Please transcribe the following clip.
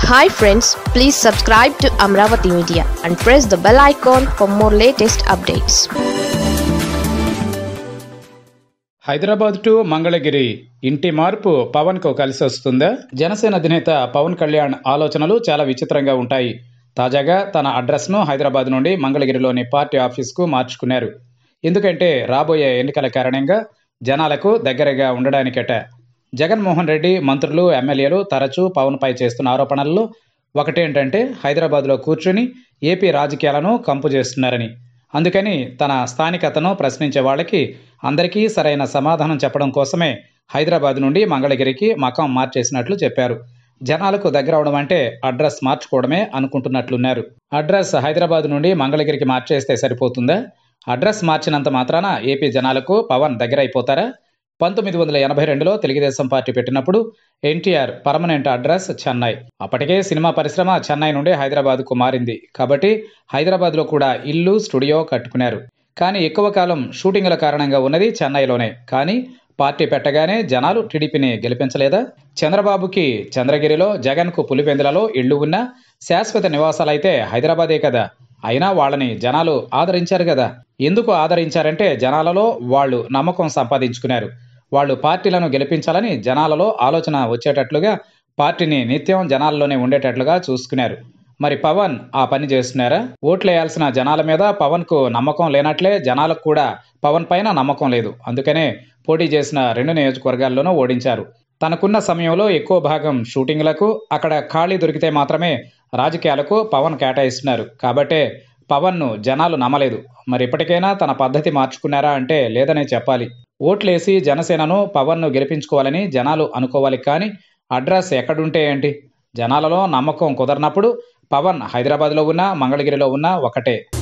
hi friends please subscribe to Amaravati media and press the bell icon for more latest updates Hyderabad to Mangalagiri ఇంటి మార్పు పవన్ కు కలిసి వస్తుందా జనసేన అధినేత పవన్ కళ్యాణ్ ఆలోచనలు చాలా విచిత్రంగా ఉంటాయి తాజాగా తన అడ్రస్ ను హైదరాబాద్ నుండి మంగళగిరిలోని పార్టీ ఆఫీస్ కు మార్చుకున్నారు ఎందుకంటే రాబోయే ఎన్నికల కారణంగా జనాలకు దగ్గరగా ఉండడానికట జగన్మోహన్ రెడ్డి మంత్రులు ఎమ్మెల్యేలు తరచూ పవన్ పై చేస్తున్న ఆరోపణల్లో ఒకటేంటంటే హైదరాబాద్లో కూర్చుని ఏపీ రాజకీయాలను కంపు చేస్తున్నారని అందుకని తన స్థానికతను ప్రశ్నించే వాళ్ళకి అందరికీ సరైన సమాధానం చెప్పడం కోసమే హైదరాబాద్ నుండి మంగళగిరికి మకం మార్చేసినట్లు చెప్పారు జనాలకు దగ్గర అవడం అంటే అడ్రస్ మార్చుకోవడమే అనుకుంటున్నట్లున్నారు అడ్రస్ హైదరాబాద్ నుండి మంగళగిరికి మార్చేస్తే సరిపోతుందా అడ్రస్ మార్చినంత మాత్రాన ఏపీ జనాలకు పవన్ దగ్గర అయిపోతారా పంతొమ్మిది వందల ఎనభై రెండులో తెలుగుదేశం పార్టీ పెట్టినప్పుడు ఎన్టీఆర్ పర్మనెంట్ అడ్రస్ చెన్నై అప్పటికే సినిమా పరిశ్రమ చెన్నై నుండి హైదరాబాద్కు మారింది కాబట్టి హైదరాబాద్లో కూడా ఇల్లు స్టూడియో కట్టుకున్నారు కానీ ఎక్కువ కాలం షూటింగ్ల కారణంగా ఉన్నది చెన్నైలోనే కానీ పార్టీ పెట్టగానే జనాలు టీడీపీని గెలిపించలేదా చంద్రబాబుకి చంద్రగిరిలో జగన్కు పులివెందులలో ఇళ్లు ఉన్నా శాశ్వత నివాసాలైతే హైదరాబాదే కదా అయినా వాళ్ళని జనాలు ఆదరించారు కదా ఎందుకు ఆదరించారంటే జనాలలో వాళ్ళు నమ్మకం సంపాదించుకున్నారు వాళ్ళు పార్టీలను గెలిపించాలని జనాలలో ఆలోచన వచ్చేటట్లుగా పార్టీని నిత్యం జనాల్లోనే ఉండేటట్లుగా చూసుకున్నారు మరి పవన్ ఆ పని చేస్తున్నారా ఓట్లేయాల్సిన జనాల మీద పవన్ కు నమ్మకం లేనట్లే జనాలకు కూడా పవన్ పైన నమ్మకం లేదు అందుకనే పోటీ చేసిన రెండు నియోజకవర్గాల్లోనూ ఓడించారు తనకున్న సమయంలో ఎక్కువ భాగం షూటింగ్లకు అక్కడ ఖాళీ దొరికితే మాత్రమే రాజకీయాలకు పవన్ కేటాయిస్తున్నారు కాబట్టే పవన్ను జనాలు నమ్మలేదు మరి ఇప్పటికైనా తన పద్ధతి మార్చుకున్నారా అంటే లేదనే చెప్పాలి ఓట్లేసి జనసేనను పవన్ను గెలిపించుకోవాలని జనాలు అనుకోవాలి కానీ అడ్రస్ ఎక్కడుంటే ఏంటి జనాలలో నమ్మకం కుదరనప్పుడు పవన్ హైదరాబాద్లో ఉన్నా మంగళగిరిలో ఉన్నా ఒకటే